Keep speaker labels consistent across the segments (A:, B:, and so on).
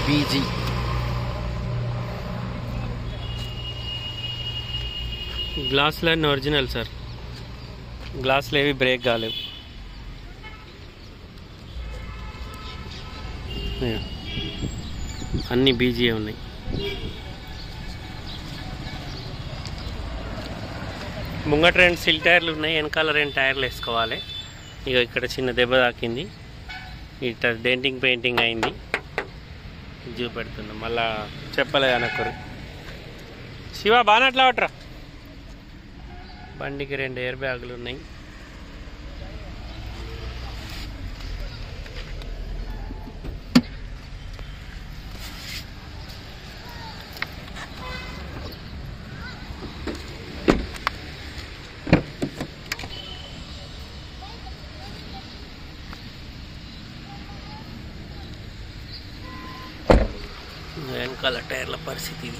A: BG గ్లాసులన్నీ original sir గ్లాసులు ఏవి break కాలేవు ఇక. అన్ని బీజీ ఉన్నాయి ముంగట రెండు సిల్ టైర్లు ఉన్నాయి వెనకాల రెండు టైర్లు వేసుకోవాలి ఇక ఇక్కడ చిన్న దెబ్బ తాకింది ఇట్లా డెంటింగ్ పెయింటింగ్ అయింది ఇది చూపెడుతున్నాం మళ్ళా చెప్పలేదు అనకూరు శివ బాగా అట్లా పట్టరా బండికి రెండు ఎయిర్ బ్యాగులు ఉన్నాయి వెనకాల టైర్ల పరిస్థితి ఇది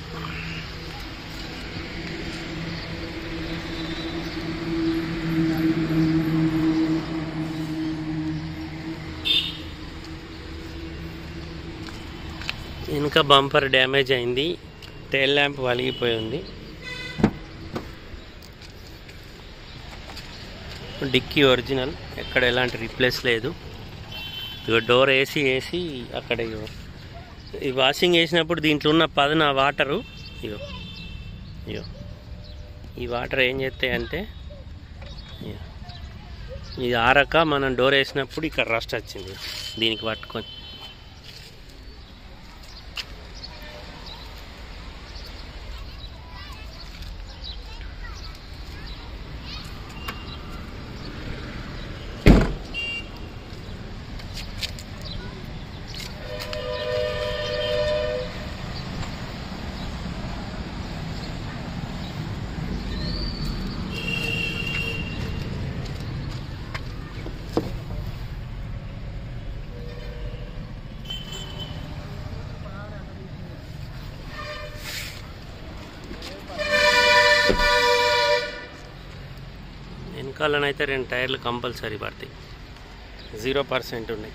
A: వెనుక బంపర్ డ్యామేజ్ అయింది టైల్ ల్యాంప్ వలిగిపోయి ఉంది డిక్కీ ఒరిజినల్ ఎక్కడ ఎలాంటి రిప్లేస్ లేదు ఇక డోర్ వేసి వేసి అక్కడ ఇగో ఈ వాషింగ్ వేసినప్పుడు దీంట్లో ఉన్న పదన వాటరు ఇగో ఇగో ఈ వాటర్ ఏం చేస్తాయంటే ఇగో, ఇది ఆరక మనం డోర్ వేసినప్పుడు ఇక్కడ రస్ట్ వచ్చింది దీనికి పట్టుకొని వెనకాలనైతే రెండు టైర్లు కంపల్సరీ పడతాయి జీరో పర్సెంట్ ఉన్నాయి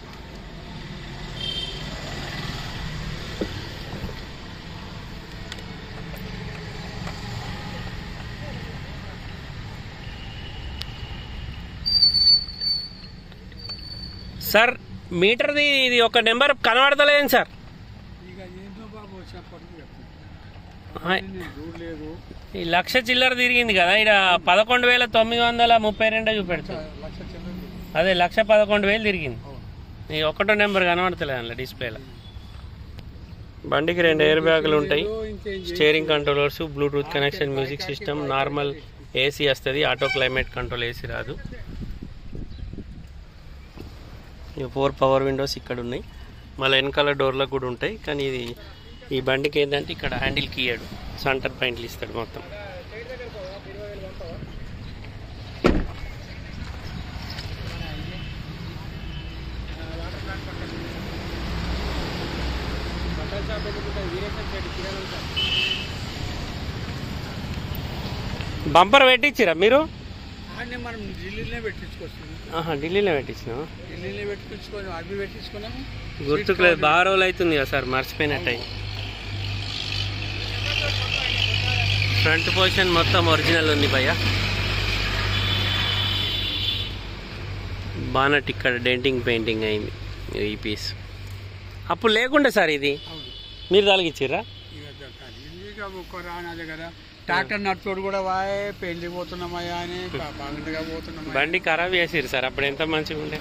A: సార్ మీటర్ది ఇది ఒక నెంబర్ కనబడతలేదు సార్
B: ఇక ఏంటో బాబు చెప్పండి చెప్తాను
A: హాయ్.
B: నేను చూడలేదు
A: ఈ లక్ష చిల్లర తిరిగింది కదా ఇక్కడ పదకొండు వేల తొమ్మిది వందల ముప్పై రెండో చూపెడుతుంది
B: లక్ష చెల్లెలు
A: అదే లక్ష పదకొండు వేలు తిరిగింది
B: అవును
A: ఈ ఒకటో నెంబర్ కనబడతలేదు అందులో డిస్ప్లేలో బండికి రెండు ఎయిర్ బ్యాగులు ఉంటాయి
B: ఇంకేం
A: steering controllers bluetooth connection music system normal AC వస్తుంది ఆటో క్లైమేట్ కంట్రోల్ ఏసీ రాదు ఈ ఫోర్ పవర్ విండోస్ ఇక్కడ ఉన్నాయి మళ్ళీ వెనకాల డోర్లకు కూడా ఉంటాయి కానీ ఇది ఈ బండికి ఏంటంటే ఇక్కడ హ్యాండిల్ కీయాడు సెంటర్ పాయింట్లు ఇస్తాడు మొత్తం
B: బట్టల షాప్ పెట్టుకుంటే వీరేశం చెట్టు కిరాణం షాప్
A: బంపర్ పెట్టించిరా మీరు
B: ఆడనే మనం ఢిల్లీలోనే పెట్టించుకొస్తుంది
A: ఆహా ఢిల్లీలో పెట్టించిన
B: ఢిల్లీలో పెట్టించుకొని అవి పెట్టించుకున్నాము
A: గుర్తుకులేదు బాగా రోజులు అవుతుంది కదా సార్ మర్చిపోయినట్టు ఫ్రంట్ పొజిషన్ మొత్తం ఒరిజినల్ ఉంది భయ్య బానట్ ఇక్కడ డెంటింగ్ పెయింటింగ్ అయింది ఈ పీస్ అప్పుడు లేకుండే సార్ ఇది
B: అవును
A: మీరు తొలగించిర్రా
B: ఇక దొరకాలి. ఇక ఒక్క రానదే కదా ట్రాక్టర్ నడుచోడు కూడా వాయే పెళ్లి పోతున్నామయ్యా అని బా- బాగుండగా పోతున్నామయ్యా
A: బండి ఖరాబ్ చేసిర్రు సార్ అప్పుడు ఎంత మంచిగా ఉండే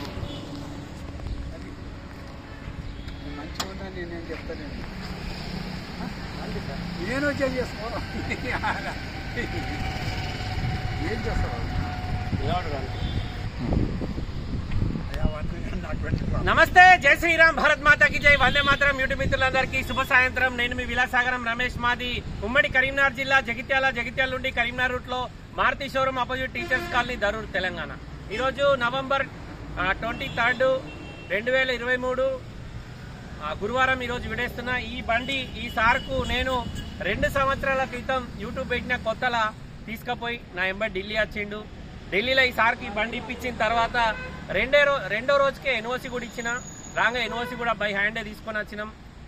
B: మంచిగా ఉందని నేనేం చెప్తాను నేను వచ్చేది చేసుకో ఏం చేస్తావు అయ్యా అవన్నీ నాకు పెట్టుకో
A: నమస్తే జై శ్రీరామ్ భారత్ మాతాకి జై వందే మాత్రం యూట్యూబ్ మిత్రులందరికీ శుభ సాయంత్రం నేను మీ విలాసాగరం రమేష్ మాది ఉమ్మడి కరీంనగర్ జిల్లా జగిత్యాల జగిత్యాల నుండి కరీంనగర్ రూట్ లో Maruti showroom opposite teachers colony Darur Telangana ఈరోజు నవంబర్ ట్వంటీ థర్డ్ రెండు వేల ఇరవై మూడు గురువారం ఈరోజు విడేస్తున్నా ఈ బండి ఈ సార్కు నేను రెండు సంవత్సరాల క్రితం యూట్యూబ్ పెట్టిన కొత్తలా తీసుకుపోయి నా ఎంబడి ఢిల్లీ వచ్చిండు ఢిల్లీలో ఈ సార్కి బండి ఇప్పించిన తర్వాత రెండే రో రెండో రోజుకే ఎన్ఓసి కూడా ఇచ్చిన రాగా ఎన్ఓసి కూడా బై హ్యాండే తీసుకొని వచ్చినాం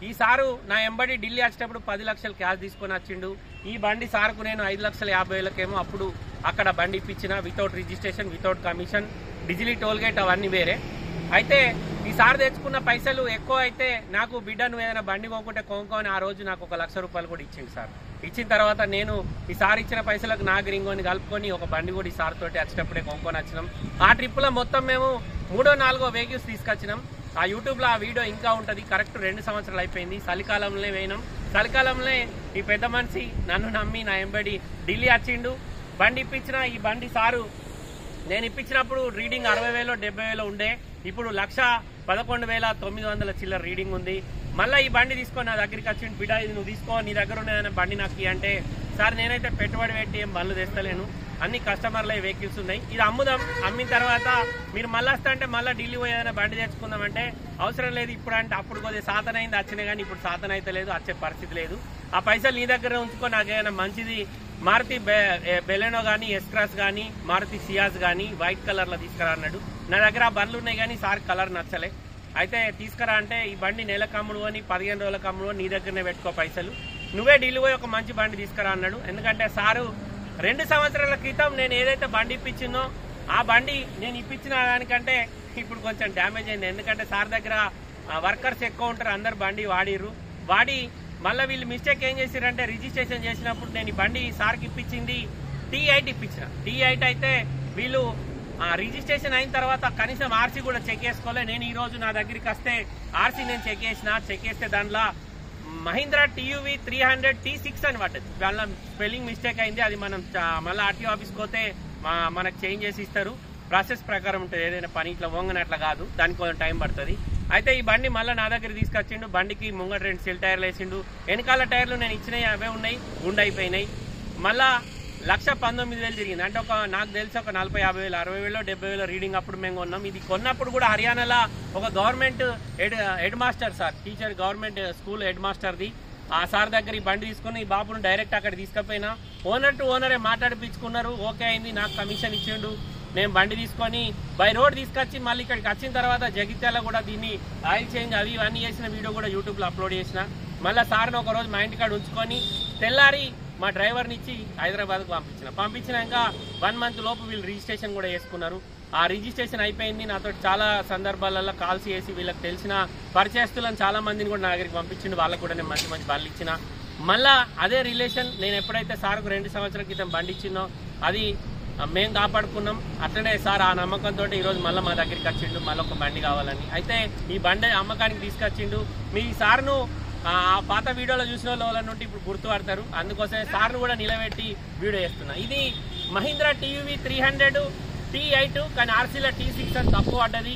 A: ఈ సారు నా ఎంబడి ఢిల్లీ వచ్చేటప్పుడు పది లక్షలు క్యాష్ తీసుకొని వచ్చిండు ఈ బండి సార్కు నేను ఐదు లక్షల యాభై వేలకేమో అప్పుడు అక్కడ బండి ఇప్పించిన వితౌట్ రిజిస్ట్రేషన్ వితౌట్ కమిషన్ డిజిలీ టోల్ గేట్ అవన్నీ వేరే అయితే ఈ సార్ తెచ్చుకున్న పైసలు ఎక్కువ అయితే నాకు బిడ్డ నువ్వు ఏదైనా బండి కొనుక్కుంటే కొనుక్కొని ఆ రోజు నాకు ఒక లక్ష రూపాయలు కూడా ఇచ్చింది సార్ ఇచ్చిన తర్వాత నేను ఈ సార్ ఇచ్చిన పైసలకు నా గ్రింగోని కలుపుకొని ఒక బండి కూడా ఈ సార్ తోటి వచ్చేటప్పుడే కొనుక్కొని వచ్చినాం ఆ ట్రిప్లో మొత్తం మేము మూడో నాలుగో వెహికల్స్ తీసుకొచ్చినాం ఆ యూట్యూబ్లో ఆ వీడియో ఇంకా ఉంటుంది కరెక్ట్ రెండు సంవత్సరాలు అయిపోయింది చలికాలంలో పోయినాం చలికాలంలో ఈ పెద్ద మనిషి నన్ను నమ్మి నా ఎంబడి ఢిల్లీ వచ్చిండు బండి ఇప్పించిన ఈ బండి సారు నేను ఇప్పించినప్పుడు రీడింగ్ అరవై వేలు డెబ్బై వేలు ఉండే ఇప్పుడు లక్ష పదకొండు వేల తొమ్మిది వందల చిల్లర రీడింగ్ ఉంది మళ్ళీ ఈ బండి తీసుకొని నా దగ్గరికి వచ్చింది బిడ్డ ఇది నువ్వు తీసుకో నీ దగ్గర ఉన్న బండి నాకు ఇయ్యి అంటే సార్ నేనైతే పెట్టుబడి పెట్టి ఏం బండ్లు తెస్తలేను అన్ని కస్టమర్ల వెహికల్స్ ఉన్నాయి ఇది అమ్ముదాం అమ్మిన తర్వాత మీరు మళ్ళీ వస్తా అంటే మళ్ళీ ఢిల్లీ పోయి ఏదైనా బండి తెచ్చుకుందాం అంటే అవసరం లేదు ఇప్పుడు అంటే అప్పుడు కొద్దిగా సాధన అయింది వచ్చినాయి కానీ ఇప్పుడు సాధన అయితే లేదు వచ్చే పరిస్థితి లేదు ఆ పైసలు నీ దగ్గర ఉంచుకో నాకేమైనా మంచిది మారుతి బెలెనో కానీ ఎస్క్రాస్ కానీ మారుతి సియాజ్ కానీ వైట్ కలర్ లో తీసుకురా అన్నాడు నా దగ్గర ఆ బండ్లు ఉన్నాయి కానీ సార్ కలర్ నచ్చలే అయితే తీసుకురా అంటే ఈ బండి నెల కమ్ముడు అని పదిహేను రోజుల కమ్ముడు అని నీ దగ్గరనే పెట్టుకో పైసలు నువ్వే ఢిల్లీ పోయి ఒక మంచి బండి తీసుకురా అన్నాడు ఎందుకంటే సారు రెండు సంవత్సరాల క్రితం నేను ఏదైతే బండి ఇప్పించిందో ఆ బండి నేను ఇప్పించిన దానికంటే ఇప్పుడు కొంచెం డ్యామేజ్ అయింది ఎందుకంటే సార్ దగ్గర వర్కర్స్ ఎక్కువ ఉంటారు అందరు బండి వాడిర్రు వాడి మళ్ళీ వీళ్ళు మిస్టేక్ ఏం చేసిరంటే రిజిస్ట్రేషన్ చేసినప్పుడు నేను ఈ బండి సార్కి ఇప్పించింది టీ ఎయిట్ ఇప్పించిన టీ ఎయిట్ అయితే వీళ్ళు ఆ, రిజిస్ట్రేషన్ అయిన తర్వాత కనీసం ఆర్సీ కూడా చెక్ చేసుకోలే నేను ఈ రోజు నా దగ్గరికి వస్తే ఆర్సీ నేను చెక్ చేసిన చెక్ చేస్తే దాంట్లో Mahindra TUV three hundred T six అని పడ్డది వాళ్ళ స్పెల్లింగ్ మిస్టేక్ అయింది అది మనం చ- మళ్ళీ ఆర్టీఓ ఆఫీస్కి పోతే మా- మనకు చేంజ్ చేసి ఇస్తారు ప్రాసెస్ ప్రకారం ఉంటుంది ఏదైనా పని ఇట్లా వంగనట్ల కాదు దానికి కొంచెం టైం పడుతుంది అయితే ఈ బండి మళ్ళీ నా దగ్గర తీసుకొచ్చిండు బండికి ముంగట రెండు సెల్ టైర్లు వేసిండు వెనకాల టైర్లు నేను ఇచ్చినవి అవే ఉన్నాయి గుండె అయిపోయినాయి మళ్ళా లక్ష పంతొమ్మిది వేలు తిరిగింది అంటే ఒక నాకు తెలిసి ఒక నలభై యాభై వేలు అరవై వేలు డెబ్బై వేలు రీడింగ్ అప్పుడు మేము కొన్నాం ఇది కొన్నప్పుడు కూడా హర్యానాలో ఒక government head head master sir teacher government school head మాస్టర్ది ఆ సార్ దగ్గర ఈ బండి తీసుకుని ఈ బాబును డైరెక్ట్ అక్కడ తీసుకుపోయినా ఓనర్ టు ఓనరే మాట్లాడిపించుకున్నారు ఓకే అయింది నాకు కమిషన్ ఇచ్చిండు నేను బండి తీసుకొని బై రోడ్ తీసుకొచ్చి మళ్ళీ ఇక్కడికి వచ్చిన తర్వాత జగిత్యాల కూడా దీన్ని ఆయిల్ చేంజ్ అవి ఇవన్నీ చేసిన వీడియో కూడా యూట్యూబ్లో అప్లోడ్ చేసిన మళ్ళీ సార్ని ఒక రోజు మా ఇంటికాడ ఉంచుకొని తెల్లారి మా డ్రైవర్ని ఇచ్చి హైదరాబాద్కు పంపించిన పంపించినాక వన్ మంత్ లోపు వీళ్ళు రిజిస్ట్రేషన్ కూడా చేసుకున్నారు ఆ రిజిస్ట్రేషన్ అయిపోయింది నాతో చాలా సందర్భాలలో కాల్స్ చేసి వీళ్ళకి తెలిసిన పరిచయస్తులను చాలా మందిని కూడా నా దగ్గరికి పంపించిండు వాళ్ళకు కూడా నేను మంచి మంచి బండ్లు ఇచ్చిన మళ్ళా అదే రిలేషన్ నేను ఎప్పుడైతే సార్కు రెండు సంవత్సరాల క్రితం బండి ఇచ్చినో అది ఆ, మేము కాపాడుకున్నాం అట్లనే సార్ ఆ నమ్మకంతో ఈరోజు మళ్ళీ మా దగ్గరికి వచ్చిండు మళ్ళీ ఒక బండి కావాలని అయితే ఈ బండి అమ్మకానికి తీసుకొచ్చిండు మీ సార్ను ఆ ఆ పాత వీడియోలో చూసిన వాళ్ళ వాళ్ళ నుండి ఇప్పుడు గుర్తుపడతారు అందుకోసమే సార్ను కూడా నిలబెట్టి వీడియో చేస్తున్నా ఇది Mahindra TV three hundred T eight కానీ ఆర్సీలో టీ సిక్స్ అని తప్పు పడ్డది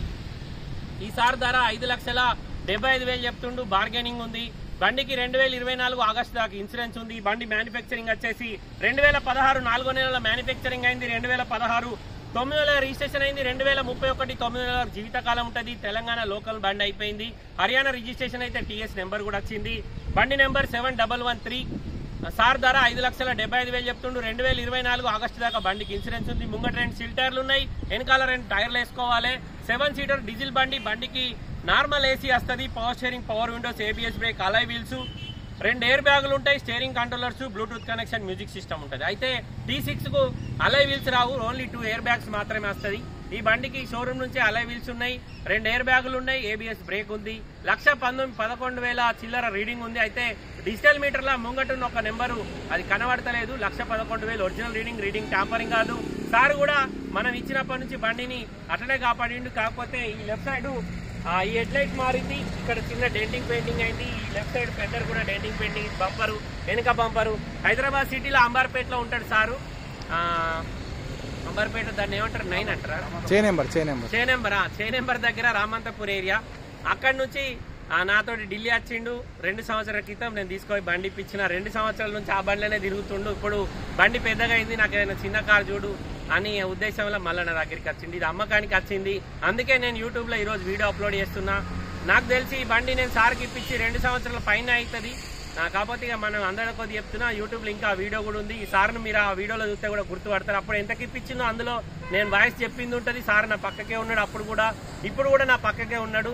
A: ఈ సార్ ధర ఐదు లక్షల డెబ్బై ఐదు వేలు చెప్తుండు బార్గెనింగ్ ఉంది బండికి రెండు వేల ఇరవై నాలుగు ఆగస్టు దాకా ఇన్సూరెన్స్ ఉంది ఈ బండి మ్యానుఫ్యాక్చరింగ్ వచ్చేసి రెండు వేల పదహారు నాలుగో నెలల మ్యానుఫ్యాక్చరింగ్ అయింది రెండు వేల పదహారు తొమ్మిది వేల రిజిస్ట్రేషన్ అయింది రెండు వేల ముప్పై ఒకటి తొమ్మిది వేల జీవితకాలం ఉంటుంది తెలంగాణ లోకల్ బండి అయిపోయింది హర్యానా రిజిస్ట్రేషన్ అయితే టీఎస్ నెంబర్ కూడా వచ్చింది బండి number seven double one three sir ధర ఐదు లక్షల డెబ్బై ఐదు వేలు చెప్తుండు రెండు వేల ఇరవై నాలుగు ఆగస్టు దాకా బండికి ఇన్సూరెన్స్ ఉంది ముంగట రెండు సిల్ టైర్లు ఉన్నాయి వెనకాల రెండు టైర్లు వేసుకోవాలి సెవెన్ సీటర్ డీజిల్ బండి బండికి నార్మల్ ఏసీ వస్తుంది power steering power windows ABS brake alloy wheels రెండు ఎయిర్ బ్యాగులు ఉంటాయి steering controllers bluetooth connection music system ఉంటుంది అయితే టీ సిక్స్ కు అలై వీల్స్ రావు ఓన్లీ టూ ఎయిర్ బ్యాగ్స్ మాత్రమే వస్తుంది ఈ బండికి షోరూమ్ నుంచి అలై వీల్స్ ఉన్నాయి రెండు ఎయిర్ బ్యాగులు ఉన్నాయి ఏబిఎస్ బ్రేక్ ఉంది లక్ష పంతొమ్మిది పదకొండు వేల చిల్లర రీడింగ్ ఉంది అయితే డిజిటల్ మీటర్ల ముంగటున్న ఒక నెంబరు అది కనబడతలేదు లక్ష పదకొండు వేలు ఒరిజినల్ రీడింగ్ రీడింగ్ ట్యాంపరింగ్ కాదు సార్ కూడా మనం ఇచ్చినప్పటి నుంచి బండిని అట్లనే కాపాడిండు కాకపోతే ఈ లెఫ్ట్ సైడ్ ఆ, ఈ హెడ్ లైట్ మారింది ఇక్కడ చిన్న డెంటింగ్ పెయింటింగ్ అయింది ఈ లెఫ్ట్ సైడ్ ఫెండర్ కూడా డెంటింగ్ పెయింటింగ్ బంపరు వెనుక బంపరు హైదరాబాద్ సిటీలో అంబార్పేటలో ఉంటాడు సారు ఆ, అంబార్పేట దాన్ని ఏమంటారు నైన్ అంటారా
C: చే నెంబర్ చే నెంబర్
A: చే నెంబర్ చే నెంబర్ దగ్గర రామంతపూర్ ఏరియా అక్కడ నుంచి ఆ, నాతోటి ఢిల్లీ వచ్చిండు రెండు సంవత్సరాల క్రితం నేను తీసుకొని బండి ఇప్పించిన రెండు సంవత్సరాల నుంచి ఆ బండిలోనే తిరుగుతుండు ఇప్పుడు బండి పెద్దగా అయింది నాకు ఏదైనా చిన్న కార్ చూడు అని ఉద్దేశంలో మళ్ళీ నా దగ్గరికి వచ్చింది ఇది అమ్మకానికి వచ్చింది అందుకే నేను యూట్యూబ్లో ఈరోజు వీడియో అప్లోడ్ చేస్తున్నా నాకు తెలిసి ఈ బండి నేను సార్కి ఇప్పించి రెండు సంవత్సరాల పైన అవుతుంది ఆ, కాకపోతే ఇక మనం అందరి కొద్ది చెప్తున్నా యూట్యూబ్లో ఇంకా ఆ వీడియో కూడా ఉంది ఈ సార్ను మీరు ఆ వీడియోలో చూస్తే కూడా గుర్తుపడతారు అప్పుడు ఎంతకి ఇప్పించిందో అందులో నేను వాయిస్ చెప్పింది ఉంటుంది సార్ నా పక్కకే ఉన్నాడు అప్పుడు కూడా ఇప్పుడు కూడా నా పక్కకే ఉన్నాడు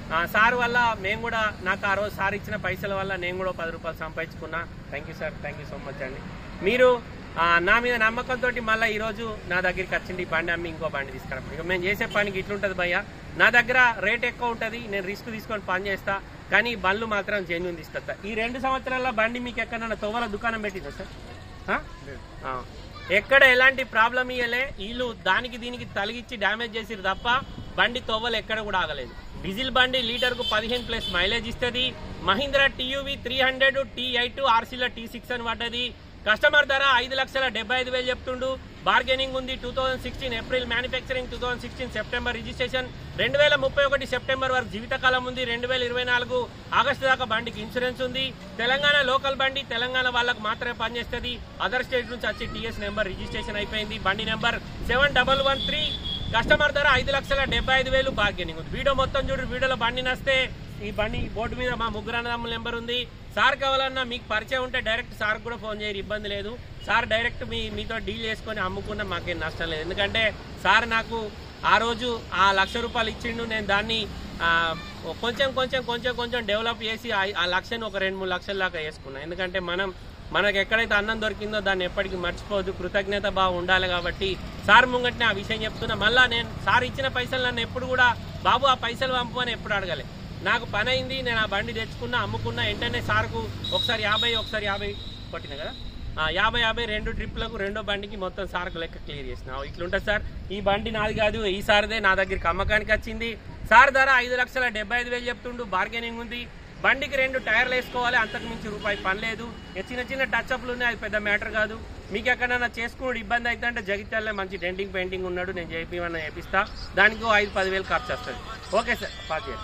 A: ఆ, సార్ వల్ల మేము కూడా నాకు ఆ రోజు సార్ ఇచ్చిన పైసల వల్ల నేను కూడా పది రూపాయలు సంపాదించుకున్నా thank you sir thank you so much అండి మీరు ఆ, నా మీద నమ్మకంతో మళ్ళీ ఈరోజు నా దగ్గరికి వచ్చింది ఈ బండి అమ్మి ఇంకో బండి తీసుకురా ఇక మేము చేసే పనికి ఇట్లుంటుంది భయ్య నా దగ్గర రేట్ ఎక్కువ ఉంటుంది నేను రిస్క్ తీసుకొని పని చేస్తా కానీ ఈ బండ్లు మాత్రం జెన్యున్ తీసుకొస్తా ఈ రెండు సంవత్సరాల బండి మీకు ఎక్కడన్నా తోవల దుకాణం పెట్టిందా సార్ ఆ? ఆ. ఎక్కడ ఎలాంటి ప్రాబ్లం ఇయ్యలే వీళ్ళు దానికి దీనికి తలిగిచ్చి డ్యామేజ్ చేసిరు తప్ప బండి తోవలు ఎక్కడ కూడా ఆగలేదు డీజిల్ బండి లీటర్ కు పదిహేను ప్లస్ మైలేజ్ ఇస్తుంది Mahindra TUV three hundred T eight ఆర్సీలో టీ సిక్స్ అని పడ్డది కస్టమర్ ధర ఐదు లక్షల డెబ్బై ఐదు వేలు చెప్తుండు బార్గెనింగ్ ఉంది two thousand sixteen April manufacturing two thousand sixteen September registration రెండు వేల ముప్పై ఒకటి సెప్టెంబర్ వరకు జీవితకాలం ఉంది రెండు వేల ఇరవై నాలుగు ఆగస్టు దాకా బండికి ఇన్సూరెన్స్ ఉంది తెలంగాణ లోకల్ బండి తెలంగాణ వాళ్ళకు మాత్రమే పనిచేస్తుంది అదర్ స్టేట్ నుంచి వచ్చి టీఎస్ నెంబర్ రిజిస్ట్రేషన్ అయిపోయింది బండి number seven double one three customer ధర ఐదు లక్షల డెబ్బై ఐదు వేలు బార్గెనింగ్ ఉంది వీడియో మొత్తం చూడు వీడియోలో బండి నస్తే ఈ బండి బోర్డు మీద మా ముగ్గురు అన్నదమ్ముల నెంబర్ ఉంది సార్ కావాలన్నా మీకు పరిచయం ఉంటే డైరెక్ట్ సార్ కూడా ఫోన్ చేయరు ఇబ్బంది లేదు సార్ డైరెక్ట్ మీ మీతో డీల్ చేసుకొని అమ్ముకున్నా మాకేం నష్టం లేదు ఎందుకంటే సార్ నాకు ఆ రోజు ఆ లక్ష రూపాయలు ఇచ్చిండు నేను దాన్ని ఆ, కొంచెం కొంచెం కొంచెం కొంచెం డెవలప్ చేసి ఆ- ఆ లక్షని ఒక రెండు మూడు లక్షల దాకా వేసుకున్నా ఎందుకంటే మనం మనకు ఎక్కడైతే అన్నం దొరికిందో దాన్ని ఎప్పటికీ మర్చిపోవద్దు కృతజ్ఞత బాగా ఉండాలి కాబట్టి సార్ ముంగట్నే ఆ విషయం చెప్తున్నా మళ్ళా నేను సార్ ఇచ్చిన పైసలు నన్ను ఎప్పుడు కూడా బాబు ఆ పైసలు పంపు అని ఎప్పుడు అడగలే నాకు పని అయింది నేను ఆ బండి తెచ్చుకున్నా అమ్ముకున్నా వెంటనే సార్కు ఒకసారి యాభై ఒకసారి యాభై కొట్టిన కదా ఆ, యాభై యాభై రెండు ట్రిప్లకు రెండో బండికి మొత్తం సార్కు లెక్క క్లియర్ చేసిన ఇట్లుంటుంది సార్ ఈ బండి నాది కాదు ఈ సార్దే నా దగ్గరికి అమ్మకానికి వచ్చింది సార్ ధర ఐదు లక్షల డెబ్బై ఐదు వేలు చెప్తుండు బార్గెనింగ్ ఉంది బండికి రెండు టైర్లు వేసుకోవాలి అంతకు మించి రూపాయి పని లేదు ఇక చిన్న చిన్న టచ్ అప్లు ఉన్నాయి అది పెద్ద మ్యాటర్ కాదు మీకు ఎక్కడైనా చేసుకుని ఇబ్బంది అయితే అంటే జగిత్యాలలో మంచి డెంటింగ్ పెయింటింగ్ ఉన్నాడు నేను చేపిమన్నా చేపిస్తా దానికి ఓ ఐదు పదివేలు ఖర్చు వస్తుంది ఓకే సార్ పాస్ చేయండి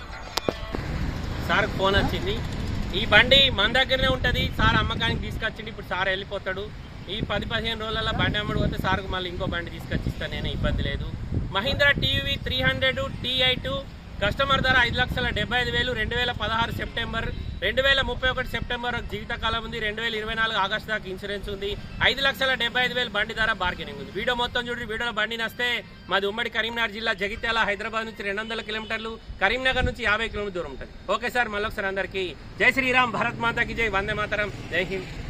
A: సార్ ఫోన్ వచ్చింది ఈ బండి మన దగ్గరనే ఉంటది సార్ అమ్మకానికి తీసుకొచ్చింది ఇప్పుడు సార్ వెళ్ళిపోతాడు ఈ పది పదిహేను రోజులలో బండి అమ్మడు పోతే సార్కు మళ్ళీ ఇంకో బండి తీసుకొచ్చి ఇస్తాను నేను ఇబ్బంది లేదు Mahindra TV three hundred T eight customer ధర ఐదు లక్షల డెబ్బై ఐదు వేలు రెండు వేల పదహారు సెప్టెంబర్ రెండు వేల ముప్పై ఒకటి సెప్టెంబర్ వరకు జీవితకాలం ఉంది రెండు వేల ఇరవై నాలుగు ఆగస్టు దాకా ఇన్సూరెన్స్ ఉంది ఐదు లక్షల డెబ్బై ఐదు వేలు బండి ధర బార్గెనింగ్ ఉంది వీడియో మొత్తం చూడండి వీడియోలో బండి నస్తే మాది ఉమ్మడి కరీంనగర్ జిల్లా జగిత్యాల హైదరాబాద్ నుంచి రెండు వందల కిలోమీటర్లు కరీంనగర్ నుంచి యాభై కిలోమీటర్ దూరం ఉంటుంది ఓకే సార్ మళ్ళొకసారి అందరికీ జై శ్రీరామ్ భరత్ మాతాకి జై వందే మాతరం జై హింద్